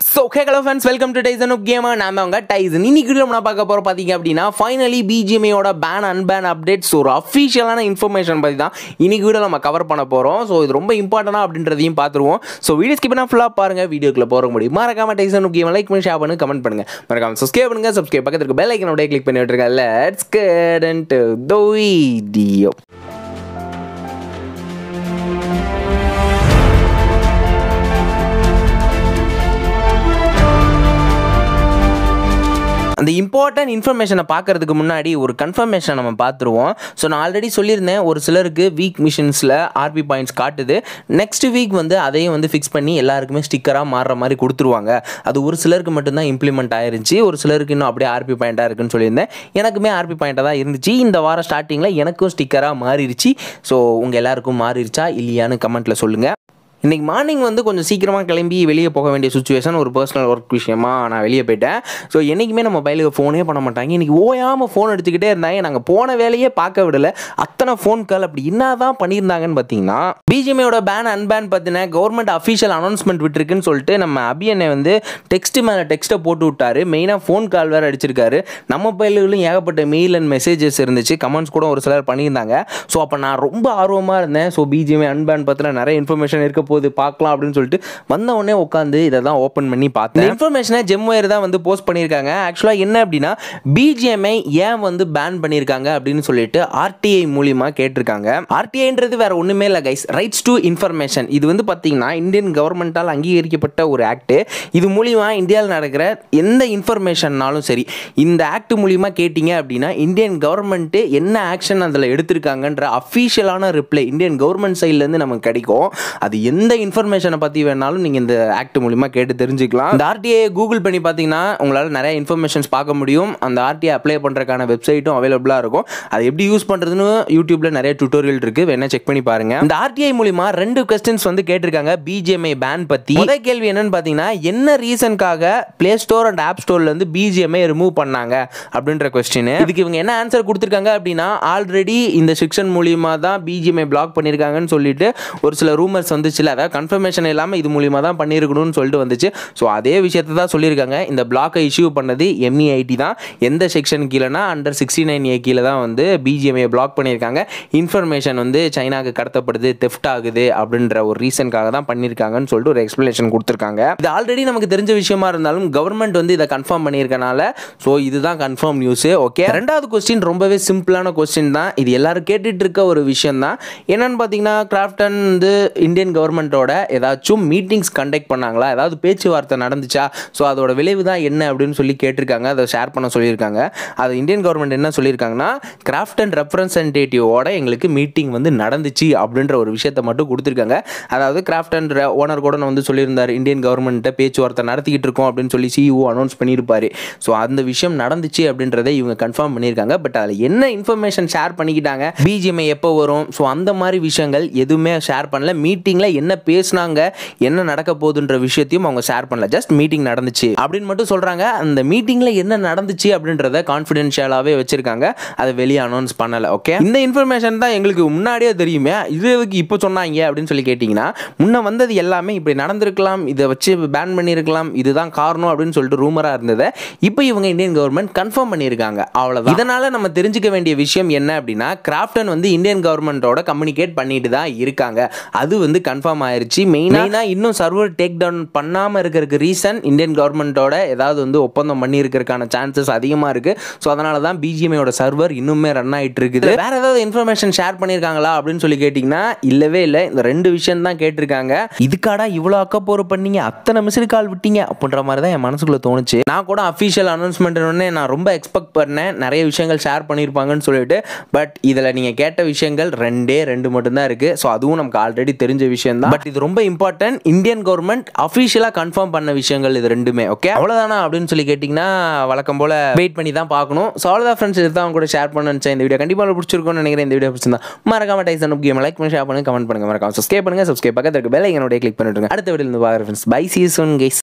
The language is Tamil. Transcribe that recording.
so okay hello friends welcome to Tyson of கேமா நாம அவங்க டைசன் இன்னைக்கு வீடியோ நம்ம பார்க்க போகிறோம் பார்த்தீங்க அப்படின்னா ஃபைனலி பிஜிஎம்ஐயோட பேன் அன்பேன் அப்டேட்ஸ் ஒரு அஃபிஷியலான இன்ஃபர்மேஷன் பற்றி தான் இன்னைக்கு வீடியோ நம்ம கவர் பண்ண போகிறோம் ஸோ இது ரொம்ப இம்பார்ட்டனா அப்படின்றதையும் பார்த்துருவோம் ஸோ வீடியோ ஸ்கிப் பண்ணால் ஃபுல்லாக பாருங்க வீடியோக்குள்ள போகிற முடியும் மறக்காம டைசன் ஆஃப் கேம் லைக் பண்ணி ஷேர் பண்ணி கமெண்ட் பண்ணுங்க மறக்காம சப்ஸ்கிரைப் பண்ணுங்க சப்ஸ்கிரைப் பக்கத்துல இருக்க பெல் ஐக்கனோட கிளிக் பண்ணி விட்டுருங்க let's get into the video அந்த இம்பார்ட்டன்ட் இன்ஃபர்மேஷனை பார்க்கறதுக்கு முன்னாடி ஒரு கன்ஃபர்மேஷன் நம்ம பார்த்துருவோம் ஸோ நான் ஆல்ரெடி சொல்லியிருந்தேன் ஒரு சிலருக்கு வீக் மிஷின்ஸில் ஆர்பி பாயிண்ட்ஸ் காட்டுது நெக்ஸ்ட் வீக் வந்து அதையும் வந்து ஃபிக்ஸ் பண்ணி எல்லாருக்குமே ஸ்டிக்கராக மாறுற மாதிரி கொடுத்துருவாங்க அது ஒரு சிலருக்கு மட்டும்தான் இம்ப்ளிமெண்ட் ஆயிருந்துச்சு ஒரு சிலருக்கு இன்னும் அப்படியே ஆர்பி பாயிண்ட்டாக இருக்குன்னு சொல்லியிருந்தேன் எனக்குமே ஆர்பி பாயிண்ட்டாக தான் இருந்துச்சு இந்த வாரம் ஸ்டார்டிங்கில் எனக்கும் ஸ்டிக்கராக மாறிடுச்சு ஸோ உங்கள் எல்லாருக்கும் மாறிடுச்சா இல்லையான்னு கமெண்ட்டில் சொல்லுங்கள் இன்றைக்கி மார்னிங் வந்து கொஞ்சம் சீக்கிரமாக கிளம்பி வெளியே போக வேண்டிய சுச்சுவேஷன் ஒரு பர்சனல் ஒர்க் விஷயமா நான் வெளியே போயிட்டேன் ஸோ என்றைக்குமே நம்ம மொபைலுக்கு ஃபோனே பண்ண மாட்டாங்க இன்றைக்கி ஓயாமல் ஃபோன் எடுத்துக்கிட்டே இருந்தாங்க நாங்கள் போன வேலையே பார்க்க விடல அத்தனை ஃபோன் கால் அப்படி என்ன தான் பண்ணியிருந்தாங்கன்னு பார்த்தீங்கன்னா பிஜிஎம்ஐயோட பேன் அன்பேன் பார்த்தினா கவர்மெண்ட் அஃபிஷியல் அனௌன்ஸ்மெண்ட் விட்டுருக்குன்னு சொல்லிட்டு நம்ம அபியனை வந்து டெக்ஸ்ட் மேலே டெக்ஸ்ட்டை போட்டு விட்டாரு மெயினாக ஃபோன் கால் வேறு அடிச்சிருக்காரு நம்ம மொபைல்களும் ஏகப்பட்ட மெயில் அண்ட் மெசேஜஸ் இருந்துச்சு கமெண்ட்ஸ் கூட ஒரு சிலர் பண்ணியிருந்தாங்க ஸோ அப்போ நான் ரொம்ப ஆர்வமாக இருந்தேன் ஸோ பிஜிஎம்ஐ அன்பேன் பற்றின நிறைய இன்ஃபர்மேஷன் இருக்க போகுது பார்க்கலாம் அப்படின்னு சொல்லிட்டு வந்த உடனே உட்காந்து இதை தான் ஓப்பன் பண்ணி பார்த்தேன் இன்ஃபர்மேஷனை ஜெம்வயர் தான் வந்து போஸ்ட் பண்ணியிருக்காங்க ஆக்சுவலாக என்ன அப்படின்னா பிஜிஎம்ஐ ஏன் வந்து பேன் பண்ணியிருக்காங்க அப்படின்னு சொல்லிட்டு ஆர்டிஐ மூலியமாக கேட்டிருக்காங்க ஆர்டிஐன்றது வேற ஒன்றுமே இல்லை கைஸ் ரைட்ஸ் டு இன்ஃபர்மேஷன் இது வந்து பார்த்தீங்கன்னா இந்தியன் கவர்மெண்ட்டால் அங்கீகரிக்கப்பட்ட ஒரு ஆக்ட் இது மூலியமா இந்தியாவில் நடக்கிற எந்த இன்ஃபர்மேஷன்னாலும் சரி இந்த ஆக்ட் மூலியமா கேட்டிங்க அப்படின்னா இந்தியன் கவர்மெண்ட்டு என்ன ஆக்ஷன் அதில் எடுத்திருக்காங்கன்ற அஃபீஷியலான ரிப்ளை இந்தியன் கவர்மெண்ட் சைட்லேருந்து நமக்கு கிடைக்கும் அது எந்த இன்ஃபர்மேஷனை பற்றி வேணாலும் நீங்கள் இந்த ஆக்ட் மூலிமா கேட்டு தெரிஞ்சுக்கலாம் இந்த ஆர்டிஐ கூகுள் பண்ணி பார்த்தீங்கன்னா உங்களால் நிறைய இன்ஃபர்மேஷன்ஸ் பார்க்க முடியும் அந்த ஆர்டிஐ அப்ளை பண்ணுறதுக்கான வெப்சைட்டும் அவைலபிளாக இருக்கும் அதை எப்படி யூஸ் பண்ணுறதுன்னு யூடியூப்பில் நிறைய டுட்டோரியல் இருக்குது வேணா செக் பண்ணி பாருங்க இந்த ஆர்டிஐ மூலிமா ரெண்டு கொஸ்டின்ஸ் வந்து கேட்டிருக்காங்க பிஜிஎம்ஐ பேன் பற்றி முதல் கேள்வி என்னன்னு பார்த்தீங்கன்னா என்ன ரீசனுக்காக ப்ளே ஸ்டோர் அண்ட் ஆப் ஸ்டோர்லேருந்து பிஜிஎம்ஐ ரிமூவ் பண்ணாங்க அப்படின்ற கொஸ்டின் இதுக்கு இவங்க என்ன ஆன்சர் கொடுத்துருக்காங்க அப்படின்னா ஆல்ரெடி இந்த செக்ஷன் மூலியமா தான் பிஜிஎம்ஐ பிளாக் பண்ணியிருக்காங்கன்னு சொல்லிட்டு ஒரு சில ரூமர்ஸ் வந்துச்சுல அதாவது கன்ஃபர்மேஷன் இல்லாமல் இது மூலியமா தான் பண்ணியிருக்கணும்னு சொல்லிட்டு வந்துச்சு ஸோ அதே விஷயத்தை தான் சொல்லியிருக்காங்க இந்த பிளாக்கை இஷ்யூ பண்ணது எம்இஐடி தான் எந்த செக்ஷன் கீழேனா அண்டர் சிக்ஸ்டி நைன் ஏ கீழே தான் வந்து பிஜிஎம்ஐ பிளாக் பண்ணியிருக்காங்க இன்ஃபர்மேஷன் வந்து சைனாக்கு கடத்தப்படுது தெஃப்ட் ஆகுது அப்படின்ற ஒரு ரீசனுக்காக தான் பண்ணியிருக்காங்கன்னு சொல்லிட்டு ஒரு எக்ஸ்பிளேஷன் கொடுத்துருக்காங்க இது ஆல்ரெடி நமக்கு தெரிஞ்ச விஷயமா இருந்தாலும் கவர்மெண்ட் வந்து இதை கன்ஃபார்ம் பண்ணியிருக்கனால ஸோ இதுதான் கன்ஃபார்ம் நியூஸ் ஓகே ரெண்டாவது கொஸ்டின் ரொம்பவே சிம்பிளான கொஸ்டின் தான் இது எல்லாரும் கேட்டுட்டு இருக்க ஒரு விஷயம் தான் என்னன்னு பார்த்தீங்கன்னா கிராஃப்டன் வந்து இந்தியன் கவர்மெண்ட்டோட ஏதாச்சும் மீட்டிங்ஸ் கண்டக்ட் பண்ணாங்களா ஏதாவது பேச்சுவார்த்தை நடந்துச்சா ஸோ அதோட விளைவு தான் என்ன அப்படின்னு சொல்லி கேட்டிருக்காங்க அதை ஷேர் பண்ண சொல்லியிருக்காங்க அது இந்தியன் கவர்மெண்ட் என்ன சொல்லியிருக்காங்கன்னா கிராஃப்டன் ரெப்ரசன்டேட்டிவோட எங்களுக்கு மீட்டிங் வந்து நடந்துச்சு அப்படின்ற ஒரு விஷயத்தை மட்டும் கொடுத்துருக்காங்க அதாவது கிராஃப்டன் ஓனர் கூட வந்து சொல்லியிருந்தார் இந்தியன் கவர்மெண்ட்டை பேச்சுவார்த்தை நடத்திக்கிட்டு இருக்கோம் அப்படின்னு சொல்லி சிஇஓ அனௌன்ஸ் பண்ணியிருப்பாரு ஸோ அந்த விஷயம் நடந்துச்சு அப்படின்றத இவங்க கன்ஃபார்ம் பண்ணியிருக்காங்க பட் அதில் என்ன இன்ஃபர்மேஷன் ஷேர் பண்ணிக்கிட்டாங்க பிஜிஎம்ஐ எப்போ வரும் ஸோ அந்த மாதிரி விஷயங்கள் எதுவுமே ஷேர் பண்ணல மீட்டிங்கில் என்ன பேசுனாங்க என்ன நடக்க போகுதுன்ற விஷயத்தையும் அவங்க ஷேர் பண்ணல ஜஸ்ட் மீட்டிங் நடந்துச்சு அப்படின்னு மட்டும் சொல்கிறாங்க அந்த மீட்டிங்கில் என்ன நடந்துச்சு அப்படின்றத கான்ஃபிடென்ஷியலாகவே வச்சிருக்காங்க அதை வெளியே அனௌன்ஸ் பண்ணலை ஓகே இந்த இன்ஃபர்மேஷன் தான் எங்களுக்கு முன்னாடியே தெரியுமே இது எதுக்கு இப்போ சொன்னாங்க அப்படின்னு சொல்லி கேட்டிங்கன்னா முன்ன வந்தது எல்லாமே இப்படி நடந்திருக்கலாம் இதை வச்சு பேன் பண்ணியிருக்கலாம் இதுதான் காரணம் அப்படின்னு சொல்லிட்டு ரூமராக இருந்தது இப்போ இவங்க இந்தியன் கவர்மெண்ட் கன்ஃபார்ம் பண்ணியிருக்காங்க அவ்வளோதான் இதனால் நம்ம தெரிஞ்சுக்க வேண்டிய விஷயம் என்ன அப்படின்னா கிராஃப்டன் வந்து இந்தியன் கவர்மெண்ட்டோட கம்யூனிகேட் பண்ணிட்டு தான் இருக்காங்க அது வந்து கன்ஃபார்ம் ஆயிருச்சு மெயினாக இன்னும் சர்வர் டேக் டவுன் பண்ணாமல் இருக்கிறதுக்கு ரீசன் இந்தியன் கவர்மெண்ட்டோட ஏதாவது வந்து ஒப்பந்தம் பண்ணி இருக்கிறதுக்கான சான்சஸ் அதிகமாக இருக்குது ஸோ அதனால தான் பிஜிஎம்ஐயோட சர்வர் இன்னுமே ரன் ஆகிட்டு இருக்குது வேற ஏதாவது இன்ஃபர்மேஷன் ஷேர் பண்ணியிருக்காங்களா அப்படின்னு சொல்லி கேட்டிங்கன்னா இல்லவே இல்லை இந்த ரெண்டு விஷயம் தான் கேட்டிருக்காங்க இதுக்காடா இவ்வளோ அக்கப்போர் பண்ணீங்க அத்தனை மிஸ்டு கால் விட்டீங்க அப்படின்ற மாதிரி தான் என் மனசுக்குள்ள தோணுச்சு நான் கூட அஃபிஷியல் அனௌன்ஸ்மெண்ட் நான் ரொம்ப எக்ஸ்பெக்ட் பண்ணேன் நிறைய விஷயங்கள் ஷேர் பண்ணியிருப்பாங்கன்னு சொல்லிட்டு பட் இதில் நீங்கள் கேட்ட விஷயங்கள் ரெண்டே ரெண்டு மட்டும்தான் இருக்குது ஸோ அதுவும் நமக்கு ஆல்ரெடி தெரிஞ்ச விஷயம் தான் பட் இது ரொம்ப இம்பார்ட்டன்ட் இந்தியன் கவர்மெண்ட் அஃபிஷியலாக கன்ஃபார்ம் பண்ண விஷயங்கள் இது ரெண்டுமே ஓகே அவ்வளோதானா அப்படின்னு சொல்லி கேட்டிங்கன்னா வழக்கம் போல் வெயிட் பண்ணி தான் பார்க்கணும் ஸோ அவ்வளோதான் ஃப்ரெண்ட்ஸ் இதுதான் அவங்க கூட ஷேர் பண்ண நினச்சேன் இந்த வீடியோ கண்டிப்பாக பிடிச்சிருக்கும்னு நினைக்கிறேன் இந்த வீடியோ பிடிச்சிருந்தா மறக்காம டைசன் கேம் லைக் பண்ணி ஷேர் பண்ணுங்க கமெண்ட் பண்ணுங்க மறக்காம சப்ஸ்கிரைப் பண்ணுங்க சப்ஸ்கிரைப் பக்கத்தில் இருக்க பெல் என்னோட கிளிக் பண்ணிட்டுருங்க அடுத்த வீடியோ இருந்து பார்க்குறேன் ஃப்ரெண்ட்ஸ் பை சீசன் கைஸ்